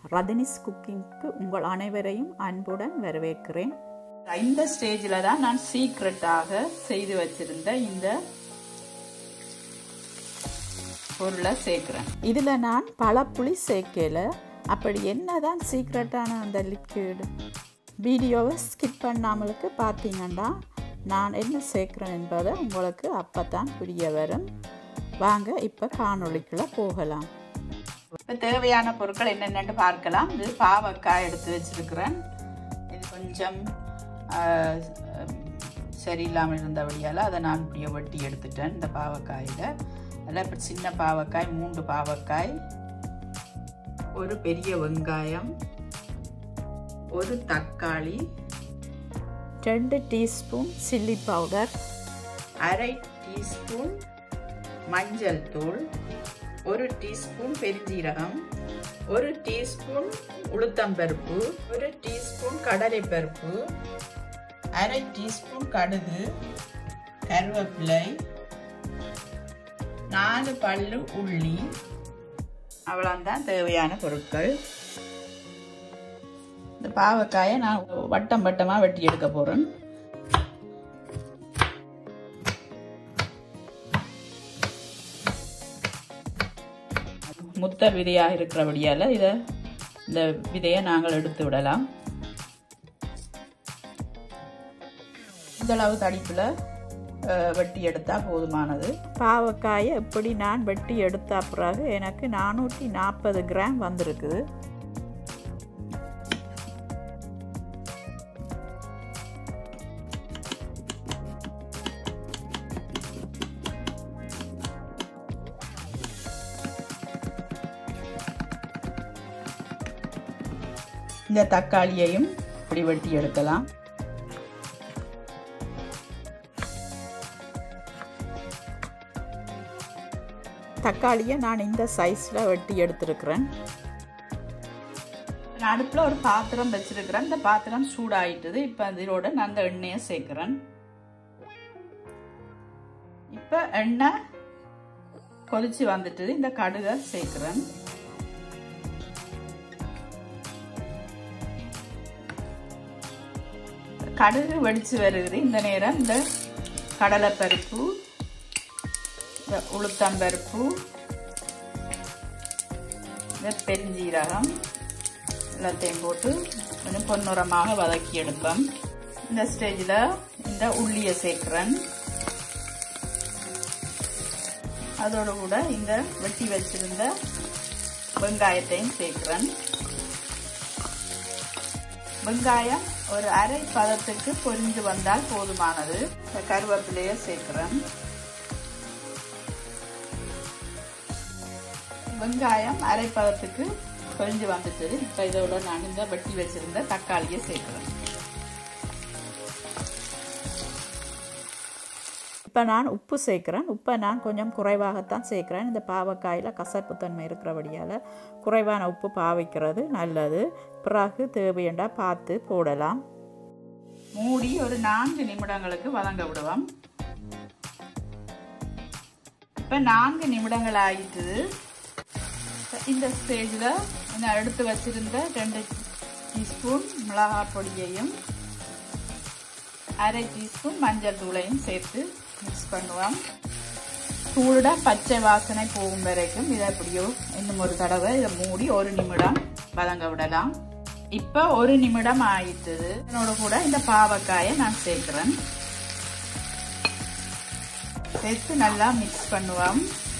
ரதினிஸ் குக்கிங்க்கு உங்கள் அனைவரையும் அன்புடன் வரவேற்கிறேன் இந்த ஸ்டேஜில் தான் நான் சீக்ரெட்டாக செய்து வச்சிருந்த இந்த பொருளை சேர்க்குறேன் இதில் நான் பழப்புளி சேர்க்கல அப்படி என்னதான் சீக்ரெட்டான அந்த லிக்விட் வீடியோவை ஸ்கிப் பண்ணாமலுக்கு பார்த்தீங்கன்னா நான் என்ன சேர்க்குறேன் என்பதை உங்களுக்கு அப்போ தான் புரிய வரும் வாங்க இப்போ காணொளிக்குள்ளே போகலாம் இப்போ தேவையான பொருட்கள் என்னென்னு பார்க்கலாம் இது பாவக்காய் எடுத்து வச்சிருக்கிறேன் இது கொஞ்சம் சரியில்லாமல் இருந்தபடியால் அதை நான் இப்படியே வெட்டி எடுத்துட்டேன் இந்த பாவக்காயில் அதில் இப்போ சின்ன பாவக்காய் மூன்று பாவக்காய் ஒரு பெரிய வெங்காயம் ஒரு தக்காளி ரெண்டு டீஸ்பூன் சில்லி பவுடர் அரை டீஸ்பூன் மஞ்சள் தூள் ஒரு டீஸ்பூன் பெருஞ்சீரகம் ஒரு டீஸ்பூன் உளுத்தம்பருப்பு ஒரு டீஸ்பூன் கடலைப்பருப்பு அரை டீஸ்பூன் கடுகு கருவேப்பிலை நாலு பல்லு உள்ளி அவ்வளோதான் தேவையான பொருட்கள் இந்த பாவக்காயை நான் வட்டம் வட்டமாக வெட்டி எடுக்க போகிறேன் முத்த விதையாக இருக்கிறபடியால் இதை இந்த விதையை நாங்கள் எடுத்து விடலாம் இந்தளவு தடிப்பில் வெட்டி எடுத்தால் போதுமானது பாவக்காயை எப்படி நான் வெட்டி எடுத்த பிறகு எனக்கு நானூற்றி நாற்பது கிராம் வந்திருக்குது இந்த தக்காளியையும் இப்படி வெட்டி எடுக்கலாம் தக்காளியை நான் இந்த சைஸில் வெட்டி எடுத்துருக்கிறேன் நான் அடுப்பில் ஒரு பாத்திரம் வச்சிருக்கிறேன் இந்த பாத்திரம் சூடாயிட்டுது இப்போ இதோட நான் அந்த எண்ணெயை சேர்க்குறேன் இப்போ எண்ணெய் கொதிச்சு வந்துட்டு இந்த கடுகை சேர்க்குறேன் கடுகு வெடிச்சு வருகிறது இந்த நேரம் இந்த கடலைப்பருப்பு இந்த உளுத்தம்பருப்பு இந்த பெருஞ்சீரகம் எல்லாத்தையும் போட்டு கொஞ்சம் பொன்னுரமாக வதக்கி எடுப்பேன் இந்த ஸ்டேஜில் இந்த உள்ளியை சேர்க்குறேன் அதோடு கூட இந்த வெட்டி வச்சிருந்த வெங்காயத்தையும் சேர்க்குறேன் வெங்காயம் ஒரு அரை பதத்துக்கு பொரிஞ்சு வந்தால் போதுமானது கருவேப்பிலையை சேர்க்குறேன் வெங்காயம் அரை பதத்துக்கு பொரிஞ்சு வந்துட்டு இப்போ இதோட நான் இந்த வெட்டி வச்சிருந்த தக்காளியை சேர்க்குறேன் இப்போ நான் உப்பு சேர்க்குறேன் உப்பை நான் கொஞ்சம் குறைவாகத்தான் சேர்க்குறேன் இந்த பாவக்காயில் கசப்புத்தன்மை இருக்கிறபடியால் குறைவான உப்பு பாவிக்கிறது நல்லது பிறகு தேவையண்டா பார்த்து போடலாம் மூடி ஒரு நான்கு நிமிடங்களுக்கு வதங்க விடுவோம் இப்போ நான்கு நிமிடங்கள் ஆயிட்டுது இந்த ஸ்டேஜில் நான் எடுத்து வச்சிருந்த ரெண்டு டீஸ்பூன் மிளகாய் பொடியையும் அரை டீஸ்பூன் மஞ்சள் தூளையும் சேர்த்து மிக்ஸ் பண்ணுவோம் தூளோட பச்சை வாசனை போகும் வரைக்கும் இதை எப்படியோ இன்னும் ஒரு தடவை இதை மூடி ஒரு நிமிடம் வதங்க விடலாம் இப்போ ஒரு நிமிடம் ஆயிட்டுது இதனோட கூட இந்த பாவக்காயை நான் சேர்க்குறேன் சேர்த்து நல்லா மிக்ஸ் பண்ணுவோம்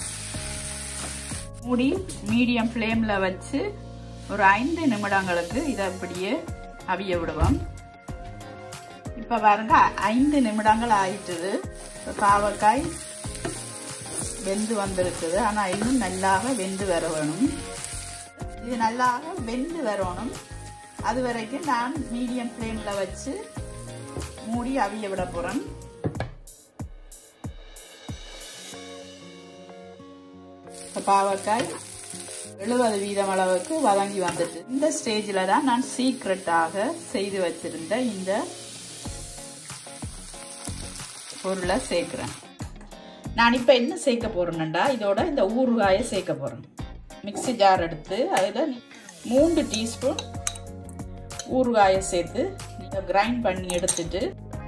மூடி மீடியம் ஃப்ளேமில் வச்சு ஒரு ஐந்து நிமிடங்களுக்கு இதை அப்படியே அவிய விடுவோம் இப்போ பாருங்க ஐந்து நிமிடங்கள் ஆயிட்டுது இப்போ பாவக்காய் வெந்து வந்திருக்குது ஆனால் இன்னும் நல்லாக வெந்து வர வேணும் இது நல்லாக வெந்து வரணும் அது வரைக்கும் நான் மீடியம் ஃப்ளேமில் வச்சு மூடி அவிய விட போகிறேன் பாவக்காய் எழுபது வீதம் அளவுக்கு வதங்கி வந்துட்டு இந்த ஸ்டேஜில் தான் நான் சீக்ரெட்டாக செய்து வச்சிருந்த இந்த பொருளை சேர்க்குறேன் நான் இப்போ என்ன சேர்க்க போகிறேன்டா இதோட இந்த ஊறுகாயை சேர்க்க போகிறேன் மிக்சி ஜார் எடுத்து அதில் மூன்று டீஸ்பூன் ஊறுகாயை சேர்த்து கிரைண்ட் பண்ணி எடுத்துட்டு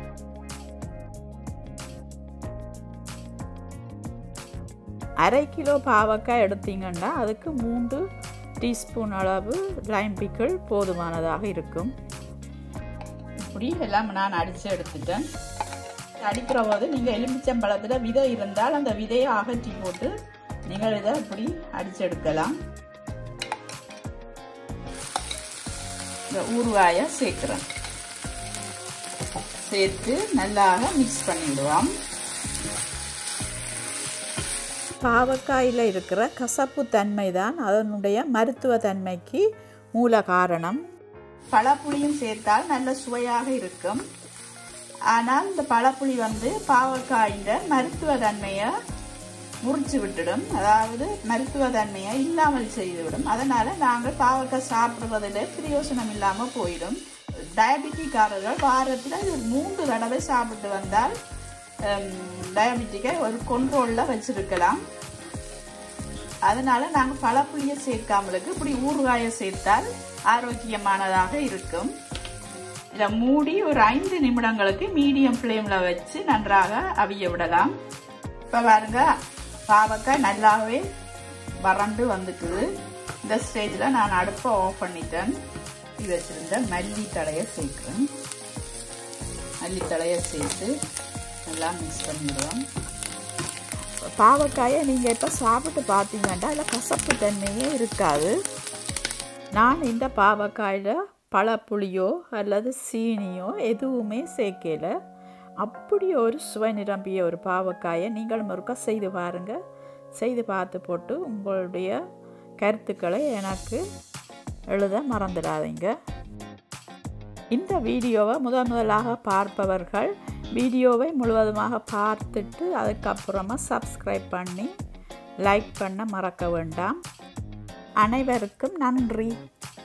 அரை கிலோ பாவக்காய் எடுத்தீங்கன்னா அதுக்கு மூன்று டீஸ்பூன் அளவு லைம் பிக்கிள் போதுமானதாக இருக்கும் இப்படி எல்லாம் நான் அடித்து எடுத்துட்டேன் அடிக்கிற போது நீங்கள் எலுமிச்சம்பழத்தில் விதை இருந்தால் அந்த விதையை அகற்றி போட்டு நீங்கள் இதை இப்படி அடித்து எடுக்கலாம் இந்த ஊறுகாயை சேர்க்குறேன் சேர்த்து நல்லாக மிக்ஸ் பண்ணிவிடுவோம் பாவக்காயில் இருக்கிற கசப்பு தன்மை தான் அதனுடைய மருத்துவ தன்மைக்கு மூல காரணம் பழப்புளியும் சேர்த்தால் நல்ல சுவையாக இருக்கும் ஆனால் இந்த பழப்புளி வந்து பாவக்காயின் மருத்துவ தன்மையை முறிச்சு விட்டுடும் அதாவது மருத்துவ தன்மையை இல்லாமல் செய்துவிடும் அதனால நாங்கள் பாவக்காய் சாப்பிடுவதில் பிரயோசனம் இல்லாமல் போயிடும் டயபெட்டிக்காரர்கள் வாரத்தில் இது மூன்று தடவை சாப்பிட்டு வந்தால் டயபெட்டிக்கை ஒரு கொண்ட்ரோலில் வச்சிருக்கலாம் அதனால நாங்கள் பழப்புளியை சேர்க்காமலுக்கு இப்படி ஊறுகாயை சேர்த்தால் ஆரோக்கியமானதாக இருக்கும் இதை மூடி ஒரு ஐந்து நிமிடங்களுக்கு மீடியம் ஃப்ளேமில் வச்சு நன்றாக அவிய விடலாம் இப்போ பாருங்க பாவக்காய் நல்லாவே வறண்டு வந்துக்குது இந்த ஸ்டேஜில் நான் அடுப்பை ஆஃப் பண்ணிட்டேன் இது வச்சுருந்த மல்லி தழையை சேர்க்குறேன் மல்லி தழையை சேர்த்து நல்லா மிக்ஸ் பண்ணிடுவோம் பாவக்காயை நீங்கள் இப்போ சாப்பிட்டு பார்த்தீங்கன்னா அதில் கசப்பு தன்மையே இருக்காது நான் இந்த பாவக்காயில் பழப்புளியோ அல்லது சீனியோ எதுவுமே சேர்க்கல அப்படி ஒரு சுவை நிரம்பிய ஒரு பாவக்காயை நீங்கள் முறுக்க செய்து பாருங்கள் செய்து பார்த்து போட்டு உங்களுடைய கருத்துக்களை எனக்கு எழுத மறந்துடாதீங்க இந்த வீடியோவை முதன் முதலாக பார்ப்பவர்கள் வீடியோவை முழுவதுமாக பார்த்துட்டு அதுக்கப்புறமா சப்ஸ்கிரைப் பண்ணி லைக் பண்ண மறக்க வேண்டாம் அனைவருக்கும் நன்றி